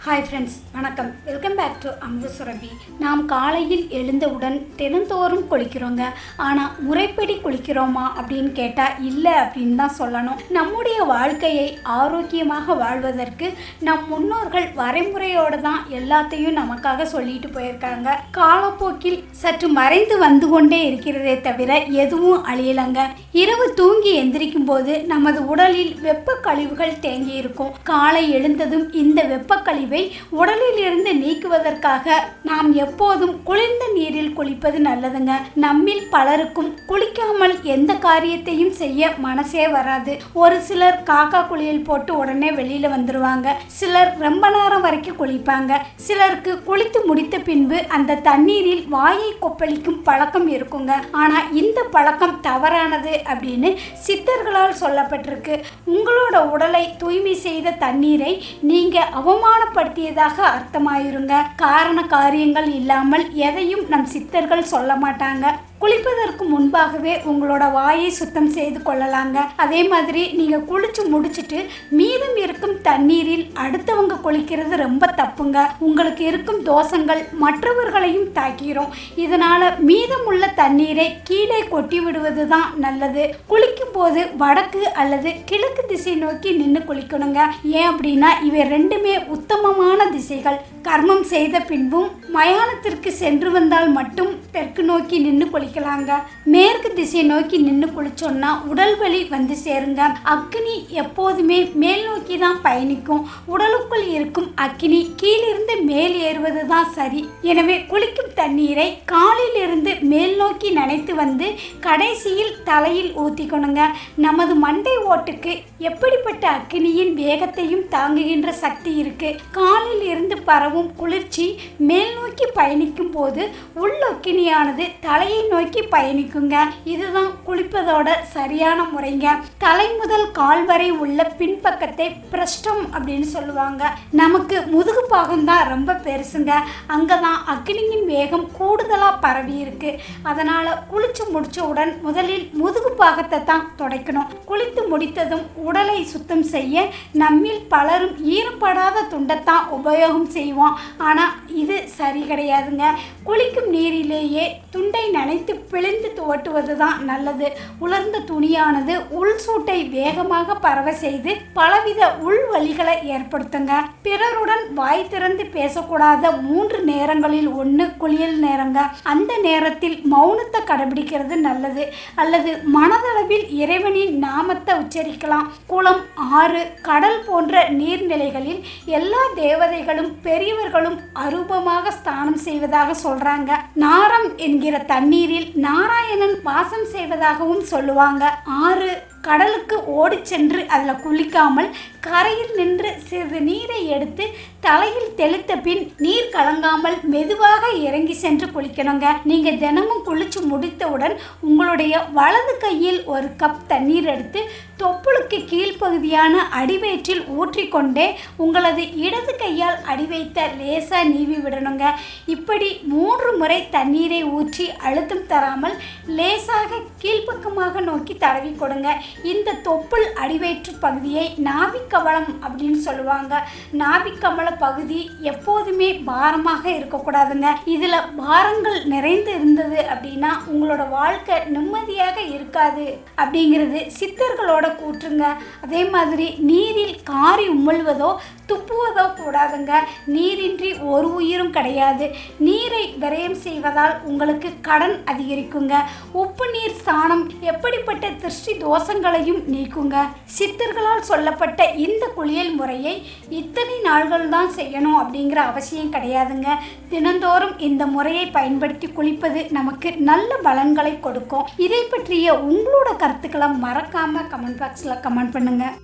hi friends வணக்கம் welcome back to Amutha Surabhi நாம் காலையில் எழுந்தவுடன் தினந்தோறும் குளிக்கிறோங்க ஆனால் முறைப்படி குளிக்கிறோமா அப்படின்னு கேட்டால் இல்லை அப்படின்னு தான் சொல்லணும் நம்முடைய வாழ்க்கையை ஆரோக்கியமாக வாழ்வதற்கு நம் முன்னோர்கள் வரைமுறையோடு தான் எல்லாத்தையும் நமக்காக சொல்லிட்டு போயிருக்காங்க காலப்போக்கில் சற்று மறைந்து வந்து கொண்டே இருக்கிறதே தவிர எதுவும் அழியலங்க இரவு தூங்கி எந்திரிக்கும் போது நமது உடலில் வெப்ப கழிவுகள் தேங்கி இருக்கும் காலை எழுந்ததும் இந்த வெப்ப கழிவை உடலில் இருந்து நீக்குவதற்காக நாம் எப்போதும் குளிர்ந்த நீரில் குளிப்பது நல்லதுங்க நம்மில் பலருக்கும் குளிக்காமல் எந்த காரியத்தையும் செய்ய மனசே வராது ஒரு சிலர் காக்கா குளியல் போட்டு உடனே வெளியில வந்துருவாங்க சிலர் ரொம்ப நேரம் வரைக்கும் குளிப்பாங்க சிலருக்கு குளித்து முடித்த பின்பு அந்த தண்ணீரில் வாயை கொப்பளிக்கும் பழக்கம் இருக்குங்க ஆனா இந்த பழக்கம் தவறானது அப்படின்னு சித்தர்களால் சொல்லப்பட்டிருக்கு உங்களோட உடலை தூய்மை செய்த தண்ணீரை நீங்க அவமானப்படுத்தியதாக அர்த்தமாயிருங்க காரண காரியங்கள் இல்லாமல் எதையும் நம் சித்தர்கள் சொல்ல மாட்டாங்க குளிப்பதற்கு முன்பாகவே உங்களோட வாயை சுத்தம் செய்து கொள்ளலாங்க அதே மாதிரி நீங்கள் குளிச்சு முடிச்சிட்டு மீதம் இருக்கும் தண்ணீரில் அடுத்தவங்க குளிக்கிறது ரொம்ப தப்புங்க உங்களுக்கு இருக்கும் தோஷங்கள் மற்றவர்களையும் தாக்கிறோம் இதனால மீதமுள்ள தண்ணீரை கீழே கொட்டி விடுவது தான் நல்லது குளிக்கும் போது வடக்கு அல்லது கிழக்கு திசை நோக்கி நின்று குளிக்கணுங்க ஏன் அப்படின்னா இவை ரெண்டுமே உத்தமமான திசைகள் கர்மம் செய்த பின்பும் மயானத்திற்கு சென்று வந்தால் மட்டும் தெற்கு நோக்கி நின்று குளிக்கலாங்க மேற்கு திசை நோக்கி நின்று குளிச்சோம்னா உடல் வலி வந்து சேருங்க அக்னி எப்போதுமே மேல் நோக்கி தான் பயணிக்கும் உடலுக்குள் இருக்கும் அக்னி கீழிருந்து மேல் ஏறுவது தான் சரி எனவே குளிக்கும் தண்ணீரை காலில் இருந்து மேல் நோக்கி நனைத்து வந்து கடைசியில் தலையில் ஊற்றிக்கணுங்க நமது மண்டை ஓட்டுக்கு எப்படிப்பட்ட அக்னியின் வேகத்தையும் தாங்குகின்ற சக்தி இருக்கு காலில் இருந்து பரவும் குளிர்ச்சி மேல் நோக்கி பயணிக்கும் போது உள்ளொக்கினியானது தலையை நோக்கி பயணிக்குங்க இதுதான் குளிப்பதோட சரியான முறைங்க தலை முதல் கால் வரை உள்ள பின்பக்கத்தை பிரஷ்டம் அப்படின்னு சொல்லுவாங்க நமக்கு முதுகு பாகம் தான் ரொம்ப பெருசுங்க அங்கே தான் அக்னியின் வேகம் கூடுதலாக பரவி இருக்கு அதனால் குளிச்சு முடிச்சவுடன் முதலில் முதுகு பாகத்தை தான் துடைக்கணும் குளித்து முடித்ததும் உடலை சுத்தம் செய்ய நம்மில் பலரும் ஈரப்படாத துண்டைத்தான் உபயோகம் செய்வோம் ஆனால் இது சரி கிடையாதுங்க குளிக்கும் நீரிலேயே துண்டை நனைத்து பிழிந்து துவட்டுவது தான் நல்லது உலர்ந்த துணியானது உள் சூட்டை வேகமாக பரவ செய்து பலவித உள் வலிகளை ஏற்படுத்துங்க பிறருடன் வாய் திறந்து பேசக்கூடாத மூன்று நேரங்களில் ஒன்று குளியல் நேரங்க அந்த நேரத்தில் மௌனத்தை கடைபிடிக்கிறது நல்லது அல்லது மனதளவில் இறைவனின் நாமத்தை உச்சரிக்கலாம் குளம் ஆறு கடல் போன்ற நீர்நிலைகளில் எல்லா தேவதைகளும் பெரியவர்களும் அரூபமாக ஸ்தானம் செய்வதாக சொல்றாங்க நாரம் என்கிற தண்ணீரில் நாராயணன் வாசம் செய்வதாகவும் சொல்லுவாங்க ஆறு கடலுக்கு ஓடி சென்று அதில் குளிக்காமல் கரையில் நின்று சிறிது நீரை எடுத்து தலையில் தெளித்த பின் நீர் கலங்காமல் மெதுவாக இறங்கி சென்று குளிக்கணுங்க நீங்க தினமும் குளிச்சு முடித்தவுடன் உங்களுடைய வலது கையில் ஒரு கப் தண்ணீர் எடுத்து தொப்புளுக்கு கீழ்ப்பகுதியான அடிவயிற்றில் ஊற்றிக்கொண்டே உங்களது இடது கையால் அடி வைத்த லேசா நீவி விடணுங்க இப்படி மூன்று முறை தண்ணீரை ஊற்றி அழுத்தம் தராமல் லேசாக கீழ்ப்பக்கமாக நோக்கி தடவி கொடுங்க இந்த தொப்புள் அடிவயிற்று பகுதியை நாபிக்கவளம் அப்படின்னு சொல்லுவாங்க நாபிக்கமல பகுதி எப்போதுமே பாரமாக இருக்கக்கூடாதுங்க இதில் பாரங்கள் நிறைந்து இருந்தது அப்படின்னா உங்களோட வாழ்க்கை நிம்மதியாக இருக்காது அப்படிங்கிறது சித்தர்களோட கூற்றுங்க அதே மாதிரி நீரில் காரி உமிழ்வதோ துப்புவதோ கூடாதுங்க நீரின்றி ஒரு உயிரும் கிடையாது நீரை விரயம் செய்வதால் உங்களுக்கு கடன் அதிகரிக்குங்க உப்பு நீர் ஸ்தானம் எப்படிப்பட்ட திருஷ்டி தோஷங்களையும் நீக்குங்க சித்தர்களால் சொல்லப்பட்ட இந்த குளியல் முறையை இத்தனை நாள்கள் தான் செய்யணும் அப்படிங்கிற அவசியம் கிடையாதுங்க தினந்தோறும் இந்த முறையை பயன்படுத்தி குளிப்பது நமக்கு நல்ல பலன்களை கொடுக்கும் இதை பற்றிய உங்களோட கருத்துக்களை மறக்காம கமெண்ட் பாக்ஸில் கமெண்ட் பண்ணுங்க